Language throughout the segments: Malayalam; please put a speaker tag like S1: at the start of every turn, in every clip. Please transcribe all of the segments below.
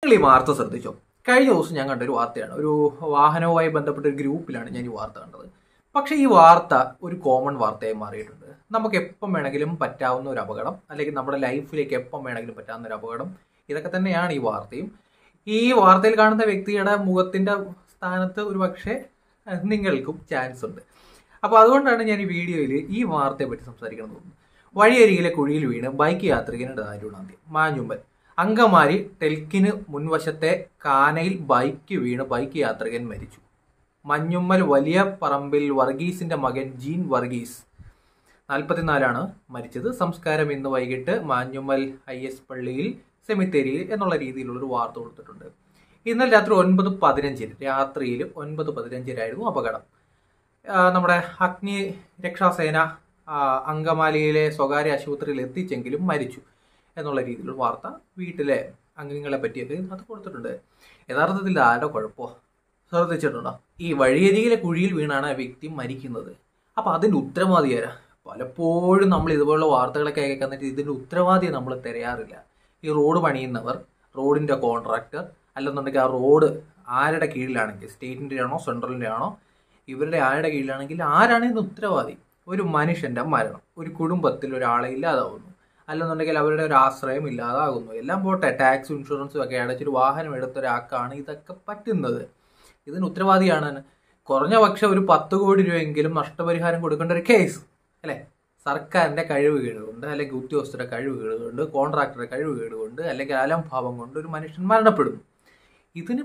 S1: നിങ്ങൾ ഈ വാർത്ത ശ്രദ്ധിച്ചോ കഴിഞ്ഞ ദിവസം ഞാൻ കണ്ട ഒരു വാർത്തയാണ് ഒരു വാഹനവുമായി ബന്ധപ്പെട്ട ഒരു ഗ്രൂപ്പിലാണ് ഞാൻ ഈ വാർത്ത കണ്ടത് പക്ഷേ ഈ വാർത്ത ഒരു കോമൺ വാർത്തയായി മാറിയിട്ടുണ്ട് നമുക്ക് എപ്പം വേണമെങ്കിലും പറ്റാവുന്ന ഒരു അപകടം അല്ലെങ്കിൽ നമ്മുടെ ലൈഫിലേക്ക് എപ്പം വേണമെങ്കിലും പറ്റാവുന്ന ഒരു അപകടം ഇതൊക്കെ തന്നെയാണ് ഈ വാർത്തയും ഈ വാർത്തയിൽ കാണുന്ന വ്യക്തിയുടെ മുഖത്തിന്റെ സ്ഥാനത്ത് ഒരു പക്ഷേ നിങ്ങൾക്കും ചാൻസ് ഉണ്ട് അപ്പോൾ അതുകൊണ്ടാണ് ഞാൻ ഈ വീഡിയോയിൽ ഈ വാർത്തയെ പറ്റി സംസാരിക്കണം എന്ന് തോന്നുന്നു വഴിയരികിലെ കുഴിയിൽ വീണ് ബൈക്ക് യാത്രികന് ദാരുണാന്ത്യം മാഞ്ഞുമ്പൽ അങ്കമാലി ടെൽക്കിന് മുൻവശത്തെ കാനയിൽ ബൈക്ക് വീണ് ബൈക്ക് യാത്രികൻ മരിച്ചു മഞ്ഞുമ്മൽ വലിയ പറമ്പിൽ വർഗീസിന്റെ മകൻ ജീൻ വർഗീസ് നാൽപ്പത്തിനാലാണ് മരിച്ചത് സംസ്കാരം ഇന്ന് വൈകിട്ട് മാഞ്ഞുമ്മൽ ഐ എസ് പള്ളിയിൽ സെമിത്തേരിയിൽ എന്നുള്ള രീതിയിലുള്ള ഒരു വാർത്ത കൊടുത്തിട്ടുണ്ട് ഇന്നലെ രാത്രി ഒൻപത് പതിനഞ്ചിന് രാത്രിയിൽ ഒൻപത് പതിനഞ്ചിനായിരുന്നു അപകടം ആ, നമ്മുടെ അഗ്നി രക്ഷാസേന ആ, അങ്കമാലിയിലെ സ്വകാര്യ ആശുപത്രിയിൽ എത്തിച്ചെങ്കിലും മരിച്ചു എന്നുള്ള രീതിയിലുള്ള വാർത്ത വീട്ടിലെ അംഗങ്ങളെ പറ്റിയൊക്കെ അത് കൊടുത്തിട്ടുണ്ട് യഥാർത്ഥത്തിൽ ഇത് ആരുടെ കുഴപ്പമോ ശ്രദ്ധിച്ചിട്ടുണ്ടോ ഈ വഴിയരികിലെ കുഴിയിൽ വീണാണ് ആ വ്യക്തി മരിക്കുന്നത് അപ്പൊ അതിന്റെ ഉത്തരവാദി ആരാ പലപ്പോഴും നമ്മൾ ഇതുപോലുള്ള വാർത്തകളൊക്കെ കേൾക്കുന്നിട്ട് ഇതിന്റെ ഉത്തരവാദിയെ നമ്മൾ തിരയാറില്ല ഈ റോഡ് പണിയുന്നവർ റോഡിന്റെ കോൺട്രാക്ടർ അല്ലെന്നുണ്ടെങ്കിൽ ആ റോഡ് ആരുടെ കീഴിലാണെങ്കിൽ സ്റ്റേറ്റിന്റെ ആണോ സെൻട്രലിന്റെ ആണോ ഇവരുടെ ആരുടെ കീഴിലാണെങ്കിൽ ആരാണ് ഇതിന് ഉത്തരവാദി ഒരു മനുഷ്യന്റെ മരണം ഒരു കുടുംബത്തിൽ ഒരാളെ ഇല്ലാതാവുന്നു അല്ലെന്നുണ്ടെങ്കിൽ അവരുടെ ഒരു ആശ്രയം ഇല്ലാതാകുന്നു എല്ലാം പോട്ടെ ടാക്സ് ഇൻഷുറൻസും ഒക്കെ അടച്ചൊരു വാഹനം എടുത്ത ഒരാൾക്കാണ് ഇതൊക്കെ പറ്റുന്നത് ഇതിന് ഉത്തരവാദിയാണ് കുറഞ്ഞ പക്ഷെ ഒരു പത്ത് കോടി രൂപയെങ്കിലും നഷ്ടപരിഹാരം കൊടുക്കേണ്ട ഒരു കേസ് അല്ലെ സർക്കാരിന്റെ കഴിവുകേട് കൊണ്ട് അല്ലെങ്കിൽ ഉദ്യോഗസ്ഥരുടെ കഴിവുകേട് കൊണ്ട് കോൺട്രാക്ടറുടെ കഴിവുകേട് കൊണ്ട് അല്ലെങ്കിൽ അലംഭാവം കൊണ്ട് ഒരു മനുഷ്യൻ മരണപ്പെടുന്നു ഇതിന്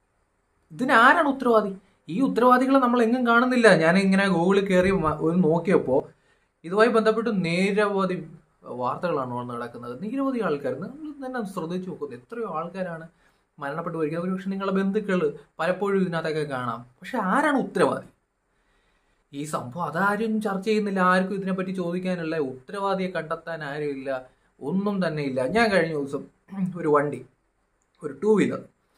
S1: ഇതിന് ആരാണ് ഉത്തരവാദി ഈ ഉത്തരവാദികളെ നമ്മൾ എങ്ങും കാണുന്നില്ല ഞാൻ ഇങ്ങനെ ഗൂഗിളിൽ കയറി മ- ഒരു നോക്കിയപ്പോൾ ഇതുമായി ബന്ധപ്പെട്ട് നിരവധി വാർത്തകളാണ് വന്ന് നടക്കുന്നത് നിരവധി ആൾക്കാർ നിങ്ങൾ തന്നെ ഒന്ന് ശ്രദ്ധിച്ചു നോക്കുന്നത് എത്രയോ ആൾക്കാരാണ് മരണപ്പെട്ടു പോയിരിക്കുന്നത് ഒരുപക്ഷെ നിങ്ങളുടെ ബന്ധുക്കൾ പലപ്പോഴും ഇതിനകത്തൊക്കെ കാണാം പക്ഷെ ആരാണ് ഉത്തരവാദി ഈ സംഭവം അതാരും ചർച്ച ചെയ്യുന്നില്ല ആർക്കും ഇതിനെപ്പറ്റി ചോദിക്കാനുള്ള ഉത്തരവാദിയെ കണ്ടെത്താൻ ആരുമില്ല ഒന്നും തന്നെ ഇല്ല ഞാൻ കഴിഞ്ഞ ദിവസം ഒരു വണ്ടി ഒരു ടൂ വീലർ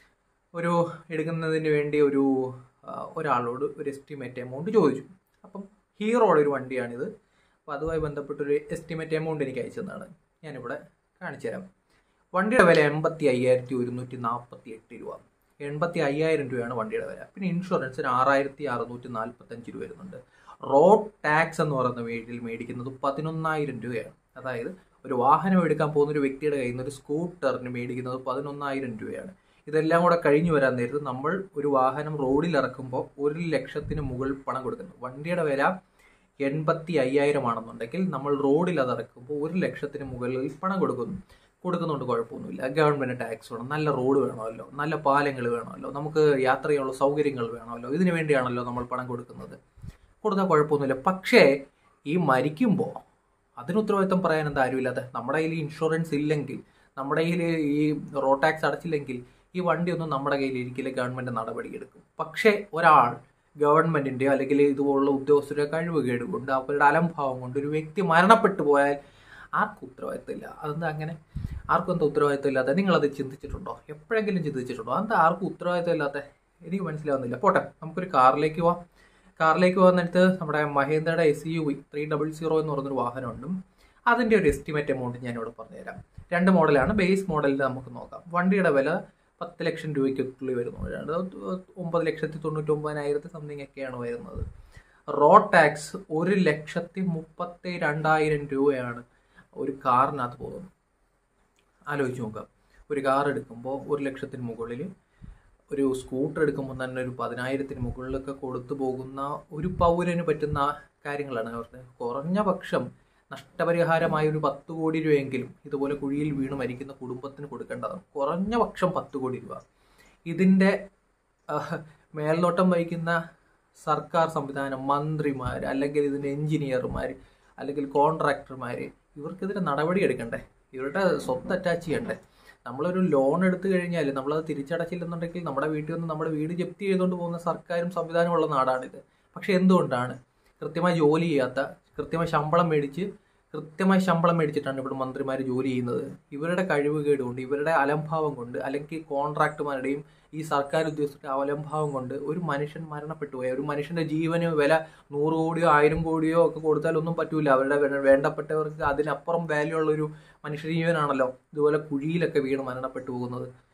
S1: ഒരു എടുക്കുന്നതിന് വേണ്ടി ഒരു ആ, ഒരാളോട് ഒരു എസ്റ്റിമേറ്റ് എമൗണ്ട് ചോദിച്ചു അപ്പം ഹീറോയുടെ ഒരു വണ്ടിയാണിത് അപ്പോൾ അതുമായി ബന്ധപ്പെട്ടൊരു എസ്റ്റിമേറ്റ് എമൗണ്ട് എനിക്ക് അയച്ചു തന്നാണ് ഞാനിവിടെ കാണിച്ചു തരാം വണ്ടിയുടെ വില എൺപത്തി അയ്യായിരത്തി ഒരുന്നൂറ്റി നാൽപ്പത്തി എട്ട് രൂപ എൺപത്തി അയ്യായിരം രൂപയാണ് വണ്ടിയുടെ വില പിന്നെ ഇൻഷുറൻസിന് ആറായിരത്തി അറുന്നൂറ്റി നാൽപ്പത്തഞ്ച് രൂപ വരുന്നുണ്ട് റോഡ് ടാക്സ് എന്ന് പറയുന്ന വീട്ടിൽ മേടിക്കുന്നത് പതിനൊന്നായിരം രൂപയാണ് അതായത് ഒരു വാഹനം എടുക്കാൻ പോകുന്ന ഒരു വ്യക്തിയുടെ കയ്യിൽ നിന്ന് ഒരു സ്കൂട്ടറിന് മേടിക്കുന്നത് പതിനൊന്നായിരം രൂപയാണ് ഇതെല്ലാം കൂടെ കഴിഞ്ഞു വരാൻ നേരത്ത് നമ്മൾ ഒരു വാഹനം റോഡിൽ ഇറക്കുമ്പോൾ ഒരു ലക്ഷത്തിന് മുകളിൽ പണം കൊടുക്കുന്നു വണ്ടിയുടെ വില എൺപത്തി അയ്യായിരം ആണെന്നുണ്ടെങ്കിൽ നമ്മൾ റോഡിൽ അത് ഇറക്കുമ്പോൾ ഒരു ലക്ഷത്തിന് മുകളിൽ പണം കൊടുക്കുന്നു കൊടുക്കുന്നുണ്ട് കുഴപ്പമൊന്നുമില്ല ഗവൺമെന്റ് ടാക്സ് വേണം നല്ല റോഡ് വേണമല്ലോ നല്ല പാലങ്ങൾ വേണമല്ലോ നമുക്ക് യാത്ര ചെയ്യാനുള്ള സൗകര്യങ്ങൾ വേണമല്ലോ ഇതിനു വേണ്ടിയാണല്ലോ നമ്മൾ പണം കൊടുക്കുന്നത് കൊടുത്താൽ കുഴപ്പമൊന്നുമില്ല പക്ഷേ ഈ മരിക്കുമ്പോൾ അതിന് ഉത്തരവാദിത്തം പറയാൻ എന്താ ആരുമില്ലാതെ നമ്മുടെ കയ്യിൽ ഇൻഷുറൻസ് ഇല്ലെങ്കിൽ നമ്മുടെ കയ്യിൽ ഈ റോഡ് ടാക്സ് അടച്ചില്ലെങ്കിൽ ഈ വണ്ടിയൊന്നും നമ്മുടെ കയ്യിൽ ഇരിക്കില്ല ഗവൺമെന്റ് നടപടിയെടുക്കും പക്ഷേ ഒരാൾ ഗവൺമെന്റിന്റെയോ അല്ലെങ്കിൽ ഇതുപോലുള്ള ഉദ്യോഗസ്ഥരുടെ കഴിവുകേട് കൊണ്ട് അവരുടെ അലംഭാവം കൊണ്ട് ഒരു വ്യക്തി മരണപ്പെട്ടു പോയാൽ ആർക്കും ഉത്തരവാദിത്തമില്ല അതെന്താ അങ്ങനെ ആർക്കും എന്താ ഉത്തരവാദിത്തം ഇല്ലാത്ത നിങ്ങളത് ചിന്തിച്ചിട്ടുണ്ടോ എപ്പോഴെങ്കിലും ചിന്തിച്ചിട്ടുണ്ടോ അതെന്താ ആർക്കും ഉത്തരവാദിത്തം ഇല്ലാത്ത എനിക്ക് മനസ്സിലാവുന്നില്ല പോട്ടെ നമുക്കൊരു കാറിലേക്ക് പോവാം കാറിലേക്ക് പോകുന്നിടത്ത് നമ്മുടെ മഹേന്ദ്രയുടെ S U V three double zero എന്ന് പറയുന്നൊരു വാഹനമുണ്ട് അതിന്റെ ഒരു എസ്റ്റിമേറ്റ് എമൗണ്ട് ഞാൻ ഇവിടെ പറഞ്ഞുതരാം രണ്ട് മോഡലാണ് ബേസ് മോഡലിൽ നമുക്ക് നോക്കാം വണ്ടിയുടെ വില പത്ത് ലക്ഷം രൂപയ്ക്കുള്ളിൽ വരുന്നു അതായത് ഒമ്പത് ലക്ഷത്തി തൊണ്ണൂറ്റി ഒമ്പതിനായിരത്തി സംതിങ് ഒക്കെയാണ് വരുന്നത് റോഡ് ടാക്സ് ഒരു ലക്ഷത്തി മുപ്പത്തി രണ്ടായിരം രൂപയാണ് ഒരു കാറിനകത്ത് പോകുന്നത് ആലോചിച്ച് നോക്കാം ഒരു കാർ എടുക്കുമ്പോൾ ഒരു ലക്ഷത്തിന് മുകളിൽ ഒരു സ്കൂട്ടർ എടുക്കുമ്പോൾ തന്നെ ഒരു പതിനായിരത്തിന് മുകളിലൊക്കെ കൊടുത്തു പോകുന്ന ഒരു പൗരന് പറ്റുന്ന കാര്യങ്ങളാണ് അവർക്ക് കുറഞ്ഞ പക്ഷം നഷ്ടപരിഹാരമായ ഒരു പത്ത് കോടി രൂപയെങ്കിലും ഇതുപോലെ കുഴിയിൽ വീണ് മരിക്കുന്ന കുടുംബത്തിന് കൊടുക്കേണ്ടതാണ് കുറഞ്ഞ പക്ഷം പത്ത് കോടി രൂപ ഇതിൻ്റെ ആഹ്, മേൽനോട്ടം വഹിക്കുന്ന സർക്കാർ സംവിധാനം മന്ത്രിമാർ അല്ലെങ്കിൽ ഇതിൻ്റെ എഞ്ചിനീയർമാർ അല്ലെങ്കിൽ കോൺട്രാക്ടർമാർ ഇവർക്കെതിരെ നടപടി എടുക്കണ്ടേ ഇവരുടെ സ്വത്ത് അറ്റാച്ച് ചെയ്യണ്ടേ നമ്മളൊരു ലോൺ എടുത്തു കഴിഞ്ഞാൽ നമ്മളത് തിരിച്ചടച്ചില്ലെന്നുണ്ടെങ്കിൽ നമ്മുടെ വീട്ടിൽ നിന്ന് നമ്മുടെ വീട് ജപ്തി ചെയ്തുകൊണ്ട് പോകുന്ന സർക്കാരും സംവിധാനമുള്ള നാടാണിത് പക്ഷെ എന്തുകൊണ്ടാണ് കൃത്യമായി ജോലി ചെയ്യാത്ത കൃത്യമായി ശമ്പളം മേടിച്ച് കൃത്യമായി ശമ്പളം മേടിച്ചിട്ടാണ് ഇവിടെ മന്ത്രിമാർ ജോലി ചെയ്യുന്നത് ഇവരുടെ കഴിവുകേട് കൊണ്ട് ഇവരുടെ അലംഭാവം കൊണ്ട് അല്ലെങ്കിൽ കോൺട്രാക്ടർമാരുടെയും ഈ സർക്കാർ ഉദ്യോഗസ്ഥരുടെ അലംഭാവം കൊണ്ട് ഒരു മനുഷ്യൻ മരണപ്പെട്ടു പോയ ഒരു മനുഷ്യന്റെ ജീവന് വില നൂറ് കോടിയോ ആയിരം കോടിയോ ഒക്കെ കൊടുത്താലൊന്നും പറ്റൂല അവരുടെ വേ- വേണ്ടപ്പെട്ടവർക്ക് അതിനപ്പുറം വാല്യൂ ഉള്ള ഒരു മനുഷ്യജീവനാണല്ലോ ഇതുപോലെ കുഴിയിലൊക്കെ വീണ് മരണപ്പെട്ടു പോകുന്നത്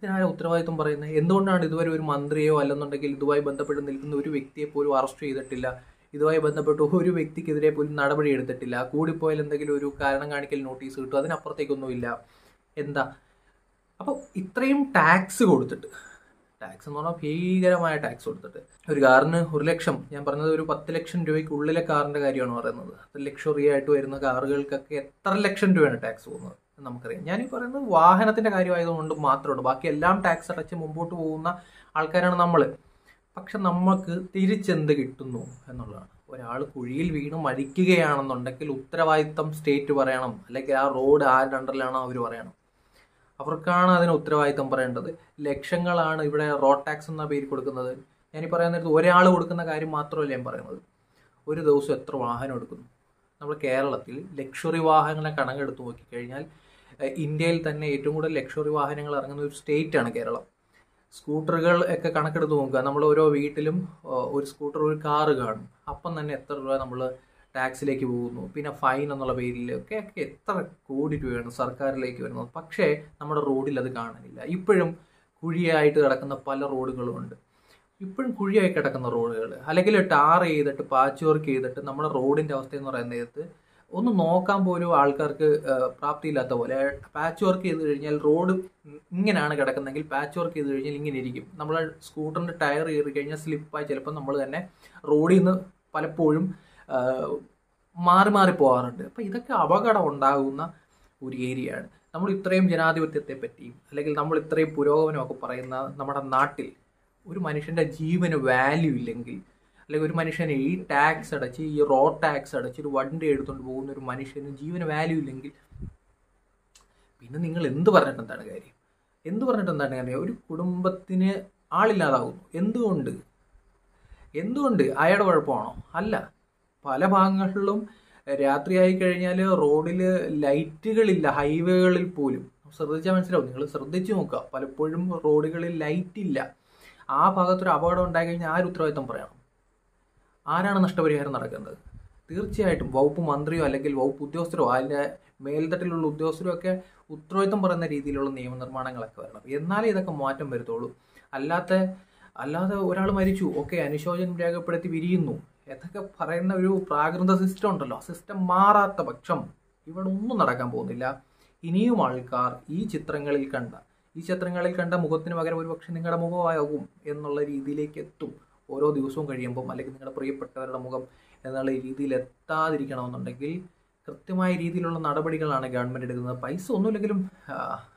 S1: ഇതിനാരാ ഉത്തരവാദിത്വം പറയുന്നത് എന്തുകൊണ്ടാണ് ഇതുവരെ ഒരു മന്ത്രിയോ അല്ലെന്നുണ്ടെങ്കിൽ ഇതുമായി ബന്ധപ്പെട്ട് നിൽക്കുന്ന ഒരു വ്യക്തിയെ പോലും അറസ്റ്റ് ചെയ്തിട്ടില്ല ഇതുമായി ബന്ധപ്പെട്ട് ഒരു വ്യക്തിക്കെതിരെ പോലും നടപടി എടുത്തിട്ടില്ല കൂടിപ്പോയാൽ എന്തെങ്കിലും ഒരു കാരണം കാണിക്കൽ നോട്ടീസ് കിട്ടും അതിനപ്പുറത്തേക്കൊന്നുമില്ല എന്താ അപ്പോൾ ഇത്രയും ടാക്സ് കൊടുത്തിട്ട് ടാക്സ് എന്ന് പറഞ്ഞാൽ ഭീകരമായ ടാക്സ് കൊടുത്തിട്ട് ഒരു കാറിന് ഒരു ലക്ഷം ഞാൻ പറഞ്ഞത് ഒരു പത്ത് ലക്ഷം രൂപയ്ക്ക് ഉള്ളിലെ കാറിന്റെ കാര്യമാണ് പറയുന്നത് ലക്ഷറി ആയിട്ട് വരുന്ന കാറുകൾക്കൊക്കെ എത്ര ലക്ഷം രൂപയാണ് ടാക്സ് പോകുന്നത് എന്ന് നമുക്കറിയാം ഞാൻ ഈ പറയുന്നത് വാഹനത്തിന്റെ കാര്യമായതുകൊണ്ട് മാത്രമാണ് ബാക്കി എല്ലാം ടാക്സ് അടച്ച് മുമ്പോട്ട് പോകുന്ന ആൾക്കാരാണ് നമ്മൾ പക്ഷെ നമുക്ക് തിരിച്ചെന്ത് കിട്ടുന്നു എന്നുള്ളതാണ് ഒരാൾ കുഴിയിൽ വീണ് മരിക്കുകയാണെന്നുണ്ടെങ്കിൽ ഉത്തരവാദിത്തം സ്റ്റേറ്റ് പറയണം അല്ലെങ്കിൽ ആ റോഡ് ആരുടെ അണ്ടറിലാണോ അവർ പറയണം അവർക്കാണ് അതിന് ഉത്തരവാദിത്തം പറയേണ്ടത് ലക്ഷങ്ങളാണ് ഇവിടെ റോഡ് ടാക്സ് എന്ന പേര് കൊടുക്കുന്നത് ഞാനീ പറയാൻ നേരത്ത് ഒരാൾ കൊടുക്കുന്ന കാര്യം മാത്രമല്ല ഞാൻ പറയുന്നത് ഒരു ദിവസം എത്ര വാഹനം എടുക്കുന്നു നമ്മൾ കേരളത്തിൽ ലക്ഷറി വാഹനങ്ങളെ കണക്കെടുത്ത് നോക്കിക്കഴിഞ്ഞാൽ ഏഹ്, ഇന്ത്യയിൽ തന്നെ ഏറ്റവും കൂടുതൽ ലക്ഷറി വാഹനങ്ങൾ ഇറങ്ങുന്ന ഒരു സ്റ്റേറ്റ് ആണ് കേരളം സ്കൂട്ടറുകൾ ഒക്കെ കണക്കെടുത്ത് നോക്കുക നമ്മൾ ഓരോ വീട്ടിലും ഏഹ്, ഒരു സ്കൂട്ടർ ഒരു കാറ് കാണും അപ്പം തന്നെ എത്ര രൂപ നമ്മൾ ടാക്സിലേക്ക് പോകുന്നു പിന്നെ ഫൈൻ എന്നുള്ള പേരിൽ ഒക്കെ ഒക്കെ എത്ര കോടി രൂപയാണ് സർക്കാരിലേക്ക് വരുന്നത് പക്ഷേ നമ്മുടെ റോഡിൽ അത് കാണാനില്ല ഇപ്പോഴും കുഴിയായിട്ട് കിടക്കുന്ന പല റോഡുകളും ഉണ്ട് ഇപ്പോഴും കുഴിയായി കിടക്കുന്ന റോഡുകൾ അല്ലെങ്കിൽ ടാർ ചെയ്തിട്ട് പാച്ച് വർക്ക് ചെയ്തിട്ട് നമ്മുടെ റോഡിന്റെ അവസ്ഥ എന്ന് പറയുന്ന നേരത്ത് ഒന്ന് നോക്കാൻ പോലും ആൾക്കാർക്ക് ആ, പ്രാപ്തിയില്ലാത്ത പോലെ പാച്ച് വർക്ക് ചെയ്ത് കഴിഞ്ഞാൽ റോഡ് ഇങ്ങനെയാണ് കിടക്കുന്നതെങ്കിൽ പാച്ച് വർക്ക് ചെയ്ത് കഴിഞ്ഞാൽ ഇങ്ങനെ ഇരിക്കും നമ്മൾ സ്കൂട്ടറിന്റെ ടയർ കയറി കഴിഞ്ഞാൽ സ്ലിപ്പായി ചിലപ്പോൾ നമ്മൾ തന്നെ റോഡിൽ നിന്ന് പലപ്പോഴും ആ, മാറി മാറി പോകാറുണ്ട് അപ്പം ഇതൊക്കെ അപകടം ഉണ്ടാകുന്ന ഒരു ഏരിയയാണ് നമ്മൾ ഇത്രയും ജനാധിപത്യത്തെ പറ്റിയും അല്ലെങ്കിൽ നമ്മൾ ഇത്രയും പുരോഗമനമൊക്കെ പറയുന്ന നമ്മുടെ നാട്ടിൽ ഒരു മനുഷ്യന്റെ ജീവന് വാല്യൂ ഇല്ലെങ്കിൽ അല്ലെങ്കിൽ ഒരു മനുഷ്യന് ഈ ടാക്സ് അടച്ച് ഈ റോഡ് ടാക്സ് അടച്ച് ഒരു വണ്ടി എടുത്തുകൊണ്ട് പോകുന്ന ഒരു മനുഷ്യന് ജീവന് വാല്യൂ ഇല്ലെങ്കിൽ പിന്നെ നിങ്ങൾ എന്ത് പറഞ്ഞിട്ട് എന്താണ് കാര്യം എന്ത് പറഞ്ഞിട്ട് എന്താണ് കാര്യം ഒരു കുടുംബത്തിന് ആളില്ലാതാകുന്നു എന്തുകൊണ്ട് എന്തുകൊണ്ട് അയാളുടെ കുഴപ്പമാണോ അല്ല പല ഭാഗങ്ങളിലും രാത്രിയായി കഴിഞ്ഞാൽ റോഡിൽ ലൈറ്റുകളില്ല ഹൈവേകളിൽ പോലും ശ്രദ്ധിച്ചാൽ മനസ്സിലാവും നിങ്ങൾ ശ്രദ്ധിച്ചു നോക്കുക പലപ്പോഴും റോഡുകളിൽ ലൈറ്റ് ഇല്ല ആ ഭാഗത്തൊരു അപകടം ഉണ്ടായി കഴിഞ്ഞാൽ ആര് ഉത്തരവാദിത്തം പറയണം ആരാണ് നഷ്ടപരിഹാരം നടക്കുന്നത് തീർച്ചയായിട്ടും വകുപ്പ് മന്ത്രിയോ അല്ലെങ്കിൽ വകുപ്പ് ഉദ്യോഗസ്ഥരോ അതിൻ്റെ മേൽത്തട്ടിലുള്ള ഉദ്യോഗസ്ഥരോ ഒക്കെ ഉത്തരവാദിത്തം പറയുന്ന രീതിയിലുള്ള നിയമനിർമ്മാണങ്ങളൊക്കെ വരണം എന്നാലേ ഇതൊക്കെ മാറ്റം വരുത്തുള്ളൂ അല്ലാത്ത അല്ലാതെ ഒരാൾ മരിച്ചു ഓക്കെ അനുശോചനം രേഖപ്പെടുത്തി വിരിയുന്നു എന്നൊക്കെ പറയുന്ന ഒരു പ്രാകൃത സിസ്റ്റം ഉണ്ടല്ലോ ആ സിസ്റ്റം മാറാത്ത പക്ഷം ഇവിടെ ഒന്നും നടക്കാൻ പോകുന്നില്ല ഇനിയും ആൾക്കാർ ഈ ചിത്രങ്ങളിൽ കണ്ട ഈ ചിത്രങ്ങളിൽ കണ്ട മുഖത്തിന് പകരം ഒരു പക്ഷെ നിങ്ങളുടെ മുഖമാകും എന്നുള്ള രീതിയിലേക്ക് എത്തും ഓരോ ദിവസവും കഴിയുമ്പം അല്ലെങ്കിൽ നിങ്ങളുടെ പ്രിയപ്പെട്ടവരുടെ മുഖം എന്നുള്ള രീതിയിൽ എത്താതിരിക്കണമെന്നുണ്ടെങ്കിൽ കൃത്യമായ രീതിയിലുള്ള നടപടികളാണ് ഗവൺമെന്റ് എടുക്കുന്നത് പൈസ ഒന്നുമില്ലെങ്കിലും ആ,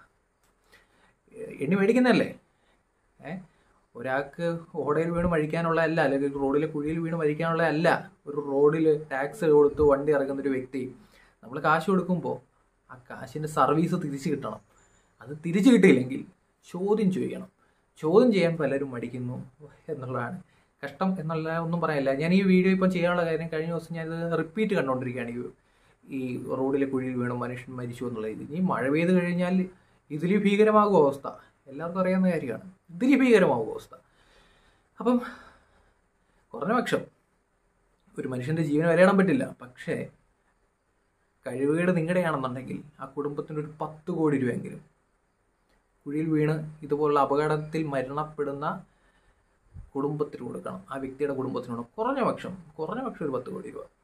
S1: എണ്ണി മേടിക്കുന്നതല്ലേ ഏ ഒരാൾക്ക് ഓടയിൽ വീണ് മരിക്കാനുള്ള അല്ല അല്ലെങ്കിൽ റോഡിലെ കുഴിയിൽ വീണ് മരിക്കാനുള്ള അല്ല ഒരു റോഡിൽ ടാക്സ് കൊടുത്ത് വണ്ടി ഇറങ്ങുന്ന ഒരു വ്യക്തി നമ്മൾ കാശ് കൊടുക്കുമ്പോൾ ആ കാശിന്റെ സർവീസ് തിരിച്ചു കിട്ടണം അത് തിരിച്ചു കിട്ടിയില്ലെങ്കിൽ ചോദ്യം ചെയ്യണം ചോദ്യം ചെയ്യാൻ പലരും മടിക്കുന്നു എന്നുള്ളതാണ് കഷ്ടം എന്നുള്ള ഒന്നും പറയാനില്ല ഞാൻ ഈ വീഡിയോ ഇപ്പം ചെയ്യാനുള്ള കാര്യം കഴിഞ്ഞ ദിവസം ഞാൻ ഇത് റിപ്പീറ്റ് കണ്ടുകൊണ്ടിരിക്കുകയാണ് ഈ ഈ റോഡിലെ കുഴിയിൽ വീണു മനുഷ്യൻ മരിച്ചു എന്നുള്ള ഇത് ഇനി മഴ പെയ്ത് കഴിഞ്ഞാൽ ഇതിൽ ഭീകരമാകും അവസ്ഥ എല്ലാവർക്കും അറിയാവുന്ന കാര്യമാണ് ഇതിൽ ഭീകരമാകും അവസ്ഥ അപ്പം കുറഞ്ഞ പക്ഷം ഒരു മനുഷ്യന്റെ ജീവൻ വിലയിടാൻ പറ്റില്ല പക്ഷേ കഴിവുകേട് നിങ്ങളുടെയാണെന്നുണ്ടെങ്കിൽ ആ കുടുംബത്തിന് ഒരു പത്ത് കോടി രൂപയെങ്കിലും കുഴിയിൽ വീണ് ഇതുപോലുള്ള അപകടത്തിൽ മരണപ്പെടുന്ന കുടുംബത്തിന് കൊടുക്കണം ആ വ്യക്തിയുടെ കുടുംബത്തിന് കൊടുക്കണം കുറഞ്ഞ പക്ഷം കുറഞ്ഞ പക്ഷം ഒരു പത്ത് കോടി രൂപ